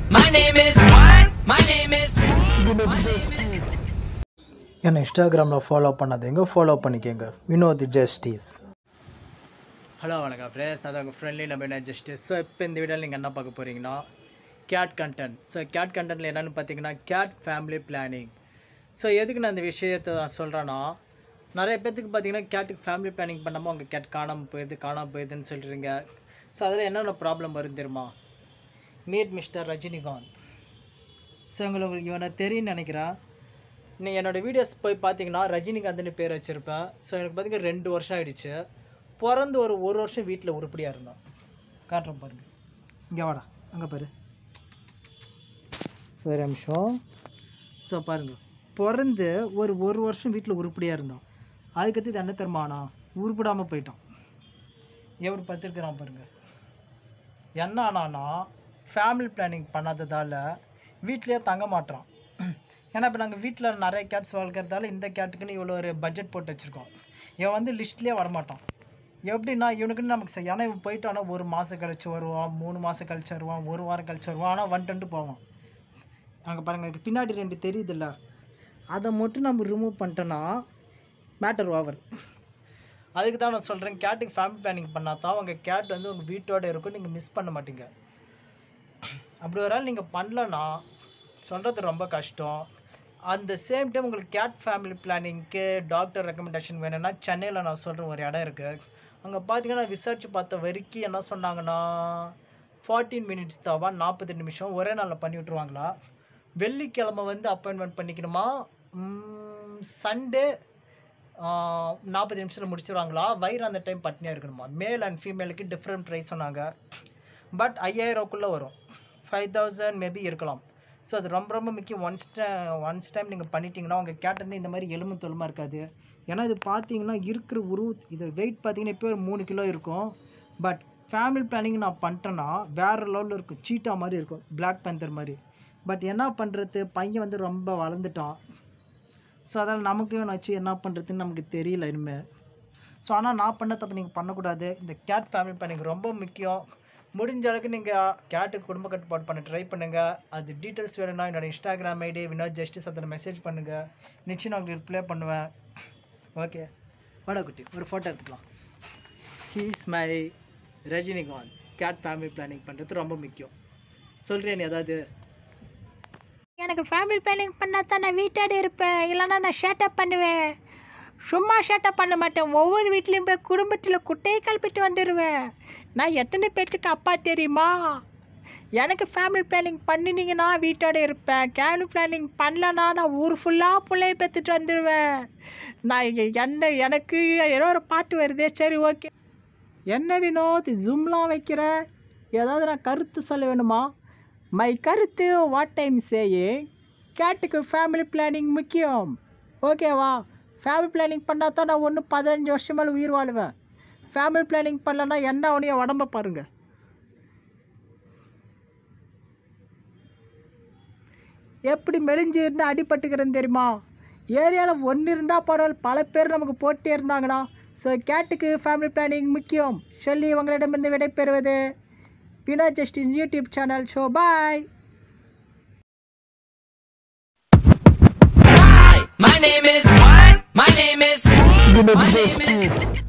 My name is what? My name is. என்னை இன்ஸ்டாகிராமில் follow பண்ணாதீங்க ஃபாலோ பண்ணிக்கோங்க வினோத் ஜஸ்டிஸ் ஹலோ வணக்கம் ஃப்ரெண்ட்ஸ் நான் உங்கள் ஃப்ரெண்ட்லி நம்ம என்ன ஜஸ்டிஸ் ஸோ இப்போ இந்த வீடியோவில் நீங்கள் என்ன பார்க்க போகிறீங்கன்னா கேட் கண்டென்ட் ஸோ கேட் கண்டென்ட்டில் என்னென்னு பார்த்தீங்கன்னா கேட் ஃபேமிலி பிளானிங் ஸோ எதுக்கு நான் இந்த விஷயத்தை நான் சொல்கிறேன்னா நிறைய பேர்த்துக்கு பார்த்தீங்கன்னா கேட்டுக்கு ஃபேமிலி பிளானிங் பண்ணாமல் உங்கள் கேட் காணாமல் போயிடுது காணாமல் போயிடுதுன்னு சொல்கிறீங்க ஸோ அதில் என்னென்ன ப்ராப்ளம் வரும் தெரியுமா மீட் மிஸ்டர் ரஜினிகாந்த் ஸோ உங்களுக்கு இவனை தெரியும்னு நினைக்கிறேன் நீ என்னோடய வீடியோஸ் போய் பார்த்தீங்கன்னா ரஜினிகாந்த்னு பேர் வச்சுருப்பேன் ஸோ எனக்கு பார்த்தீங்கன்னா ரெண்டு வருஷம் ஆயிடுச்சு பிறந்து ஒரு ஒரு வருஷம் வீட்டில் உருப்படியாக இருந்தான் காட்டுறேன் பாருங்க இங்கே வாடா அங்கே பாரு ஸோ ஒரு நிமிஷம் ஸோ பாருங்கள் பிறந்து ஒரு ஒரு வருஷம் வீட்டில் உருப்படியாக இருந்தான் அதுக்கடுத்து இது என்ன தருமானா உருப்படாமல் போயிட்டான் எப்படி படுத்துருக்கிறான் பாருங்க என்ன ஆனானா ஃபேமிலி பிளானிங் பண்ணாததால் வீட்லேயே தங்க மாட்றான் ஏன்னா இப்போ நாங்கள் வீட்டில் நிறைய கேட்ஸ் வளர்க்குறதால இந்த கேட்டுக்குன்னு இவ்வளோ ஒரு பட்ஜெட் போட்டு வச்சுருக்கோம் இவன் வந்து லிஸ்ட்லேயே வரமாட்டான் எப்படின்னா இவனுக்குன்னு நமக்கு செ- ஏன்னா இவன் போயிட்டானா ஒரு மாதம் கழிச்சு வருவான் மூணு மாதம் கழிச்சு வருவான் ஒரு வாரம் கழிச்சு வருவான் ஆனால் ஒன் டென்ட்டு போவான் அங்கே பாருங்கள் இதுக்கு பின்னாடி ரெண்டு தெரியுதுல்ல அதை மட்டும் நம்ம ரிமூவ் பண்ணிட்டோன்னா மேட்டர் ஓவர் அதுக்கு தான் நான் சொல்கிறேன் கேட்டுக்கு ஃபேமிலி பிளானிங் பண்ணால் தான் உங்கள் கேட் வந்து உங்கள் வீட்டோட இருக்கும் நீங்கள் மிஸ் பண்ண மாட்டீங்க அப்படி ஒரு நாள் நீங்கள் பண்ணலன்னா சொல்கிறது ரொம்ப கஷ்டம் அந்த சேம் டைம் உங்களுக்கு கேட் ஃபேமிலி பிளானிங்க்கு டாக்டர் ரெக்கமெண்டேஷன் வேணும்னா சென்னையில் நான் சொல்கிற ஒரு இடம் இருக்குது அங்கே பார்த்தீங்கன்னா விசாரித்து பார்த்த வரைக்கும் என்ன சொன்னாங்கன்னா ஃபார்ட்டீன் மினிட்ஸ் தாவா நாற்பது நிமிஷம் ஒரே நாளில் பண்ணி விட்ருவாங்களா வெள்ளிக்கிழமை வந்து அப்பாயின்மெண்ட் பண்ணிக்கணுமா சண்டே நாற்பது நிமிஷத்தில் முடிச்சிருவாங்களா வயிறு அந்த டைம் பட்னியாக இருக்கணுமா மேல் அண்ட் ஃபீமேலுக்கு டிஃப்ரெண்ட் ப்ரைஸ் சொன்னாங்க பட் ஐயாயிரக்குள்ளே வரும் ஃபைவ் தௌசண்ட் மேபி இருக்கலாம் ஸோ அது ரொம்ப ரொம்ப முக்கியம் ஒன்ஸ் ஒன்ஸ் டைம் நீங்கள் பண்ணிட்டீங்கன்னா உங்கள் கேட் வந்து இந்த மாதிரி எலும்பு தொலுமாக இருக்காது ஏன்னா இது பார்த்தீங்கன்னா இருக்கிற உருவ இது வெயிட் பார்த்தீங்கன்னா இப்போ ஒரு மூணு கிலோ இருக்கும் பட் ஃபேமிலி பிளானிங் நான் பண்ணிட்டேன்னா வேறு லெவலில் இருக்கும் சீட்டா மாதிரி இருக்கும் Black panther மாதிரி பட் என்ன பண்ணுறது பையன் வந்து ரொம்ப வளர்ந்துட்டான் ஸோ அதால் நமக்கு வச்சு என்ன பண்ணுறதுன்னு நமக்கு தெரியல இனிமேல் ஸோ ஆனால் நான் பண்ண தப்பு நீங்கள் பண்ணக்கூடாது இந்த கேட் ஃபேமிலி பிளானிங் ரொம்ப முக்கியம் முடிஞ்ச அளவுக்கு நீங்கள் கேட்டுக்கு குடும்ப கட்டுப்பாடு பண்ண ட்ரை பண்ணுங்கள் அது டீட்டெயில்ஸ் வேணும்னா என்னோட இன்ஸ்டாகிராம் ஐடி வினோத் ஜஸ்டிஸ் அதில் மெசேஜ் பண்ணுங்கள் நிச்சயம் நான் உங்களுக்கு ரிப்ளை பண்ணுவேன் ஓகே வாடா குட்டி ஒரு ஃபோட்டோ எடுத்துக்கலாம் he's my Rajinikanth cat family planning பண்ணுறது ரொம்ப முக்கியம் சொல்கிறேன் நீ ஏதாவது எனக்கு ஃபேமிலி பிளானிங் பண்ணால் தான் நான் வீட்டாடி இருப்பேன் இல்லைன்னா நான் ஷேட்டப் பண்ணுவேன் சும்மா ஷேட்டப் பண்ண மாட்டேன் ஒவ்வொரு வீட்லேயும் போய் குடும்பத்தில் குட்டையை கலப்பிட்டு வந்துடுவேன் நான் எத்தனை பேர்த்துக்கு அப்பா தெரியுமா எனக்கு ஃபேமிலி பிளானிங் பண்ணினீங்கன்னா வீட்டோட இருப்பேன் ஃபேமிலி பிளானிங் பண்ணலன்னா நான் ஊர் ஃபுல்லாக பிள்ளைய பெற்றுட்டு வந்துடுவேன் நான் இங்க- என்ன எனக்கு ஏதோ ஒரு பாட்டு வருதே சரி ஓகே என்ன வினோத் ஜூம்லாம் வைக்கிற ஏதாவது நான் கருத்து சொல்ல வேணுமா மை கருத்து வாட் டைம் சேயே கேட்டுக்கு ஃபேமிலி பிளானிங் முக்கியம் ஓகேவா ஃபேமிலி பிளானிங் பண்ணால் தான் நான் ஒன்று பதினஞ்சு வருஷம் மேலே உயிர் வாழுவேன் ஃபேமிலி பிளானிங் பண்ணலன்னா என்ன உடைய உடம்ப பாருங்க எப்படி மெலிஞ்சு இருந்தால் அடிபட்டுக்கிறேன்னு தெரியுமா ஏரியாவில் ஒன்று இருந்தால் பரவாயில்ல பல பேர் நமக்கு போட்டே இருந்தாங்கண்ணா ஸோ கேட்டுக்கு ஃபேமிலி பிளானிங் முக்கியம் சொல்லி உங்களிடமிருந்து விடைபெறுவது Vino Justice YouTube channel so bye My name is what? My name is. My name is.